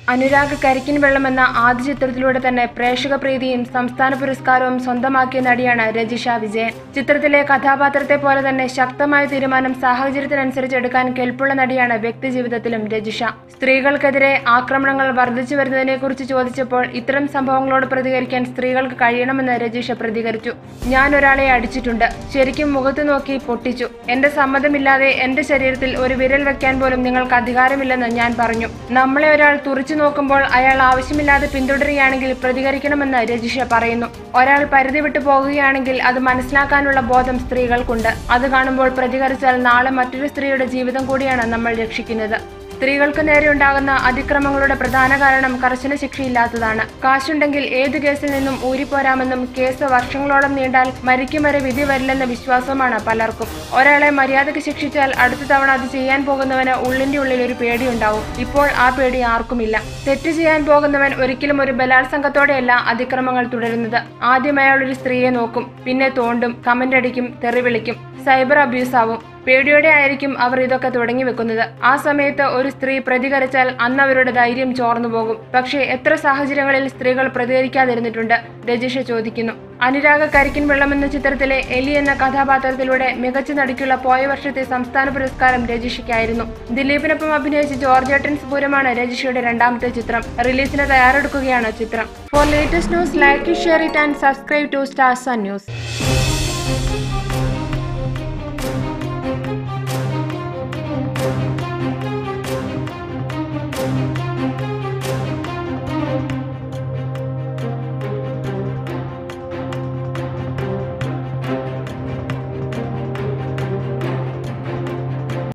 അനുരാഗ് കരിക്കിൻ വെള്ളം എന്ന ആദ്യ ചിത്രത്തിലൂടെ തന്നെ പ്രേക്ഷക പ്രീതിയും സംസ്ഥാന പുരസ്കാരവും സ്വന്തമാക്കിയ നടിയാണ് രജിഷ വിജയൻ ചിത്രത്തിലെ കഥാപാത്രത്തെ പോലെ തന്നെ ശക്തമായ തീരുമാനം സാഹചര്യത്തിനനുസരിച്ച് എടുക്കാൻ കെൽപ്പുള്ള നടിയാണ് വ്യക്തിജീവിതത്തിലും രജിഷ സ്ത്രീകൾക്കെതിരെ ആക്രമണങ്ങൾ വർദ്ധിച്ചു വരുന്നതിനെക്കുറിച്ച് ചോദിച്ചപ്പോൾ ഇത്തരം സംഭവങ്ങളോട് പ്രതികരിക്കാൻ സ്ത്രീകൾക്ക് കഴിയണമെന്ന് രജിഷ പ്രതികരിച്ചു ഞാൻ ഒരാളെ അടിച്ചിട്ടുണ്ട് ശരിക്കും മുഖത്ത് നോക്കി പൊട്ടിച്ചു എന്റെ സമ്മതമില്ലാതെ എന്റെ ശരീരത്തിൽ ഒരു വിരൽ വെക്കാൻ പോലും നിങ്ങൾക്ക് അധികാരമില്ലെന്ന് ഞാൻ പറഞ്ഞു നമ്മളെ ഒരാൾ തുറച്ചു നോക്കുമ്പോൾ അയാൾ ആവശ്യമില്ലാതെ പിന്തുടരുകയാണെങ്കിൽ പ്രതികരിക്കണമെന്ന് രജിഷ പറയുന്നു ഒരാൾ പരിധി വിട്ടു പോകുകയാണെങ്കിൽ അത് മനസ്സിലാക്കാനുള്ള ബോധം സ്ത്രീകൾക്കുണ്ട് അത് കാണുമ്പോൾ പ്രതികരിച്ചാൽ നാളെ മറ്റൊരു സ്ത്രീയുടെ ജീവിതം കൂടിയാണ് നമ്മൾ രക്ഷിക്കുന്നത് സ്ത്രീകൾക്ക് നേരെ ഉണ്ടാകുന്ന അതിക്രമങ്ങളുടെ പ്രധാന കാരണം കർശന ശിക്ഷയില്ലാത്തതാണ് കാശുണ്ടെങ്കിൽ ഏത് കേസിൽ നിന്നും ഊരിപ്പോരാമെന്നും കേസ് വർഷങ്ങളോളം നീണ്ടാൽ മരിക്കും വരെ വിധി വരില്ലെന്ന വിശ്വാസമാണ് പലർക്കും ഒരാളെ മര്യാദയ്ക്ക് ശിക്ഷിച്ചാൽ അടുത്ത തവണ അത് ചെയ്യാൻ പോകുന്നവന് ഉള്ളിന്റെ ഉള്ളിൽ ഒരു പേടിയുണ്ടാവും ഇപ്പോൾ ആ പേടി ആർക്കുമില്ല തെറ്റ് ചെയ്യാൻ പോകുന്നവൻ ഒരിക്കലും ഒരു ബലാത്സംഗത്തോടെയല്ല അതിക്രമങ്ങൾ തുടരുന്നത് ആദ്യം അയാൾ ഒരു സ്ത്രീയെ നോക്കും പിന്നെ തോണ്ടും കമന്റ് അടിക്കും തെറി വിളിക്കും സൈബർ അബ്യൂസ് ആവും പേടിയോടെ ആയിരിക്കും അവർ ഇതൊക്കെ തുടങ്ങി വെക്കുന്നത് ആ സമയത്ത് ഒരു സ്ത്രീ പ്രതികരിച്ചാൽ അന്ന് അവരുടെ ധൈര്യം ചോർന്നു പോകും പക്ഷേ എത്ര സാഹചര്യങ്ങളിൽ സ്ത്രീകൾ പ്രതികരിക്കാതിരുന്നിട്ടുണ്ട് രജിഷ ചോദിക്കുന്നു അനുരാഗ കരിക്കിൻ വെള്ളം എന്ന ചിത്രത്തിലെ എലി എന്ന കഥാപാത്രത്തിലൂടെ മികച്ച നടിക്കുള്ള പോയ വർഷത്തെ സംസ്ഥാന പുരസ്കാരം രജിഷയ്ക്കായിരുന്നു ദിലീപിനൊപ്പം അഭിനയിച്ച ജോർജേട്ടൻസ് പൂരമാണ് രജിഷയുടെ രണ്ടാമത്തെ ചിത്രം റിലീസിന് തയ്യാറെടുക്കുകയാണ് ചിത്രം for latest news like share it and subscribe to stars news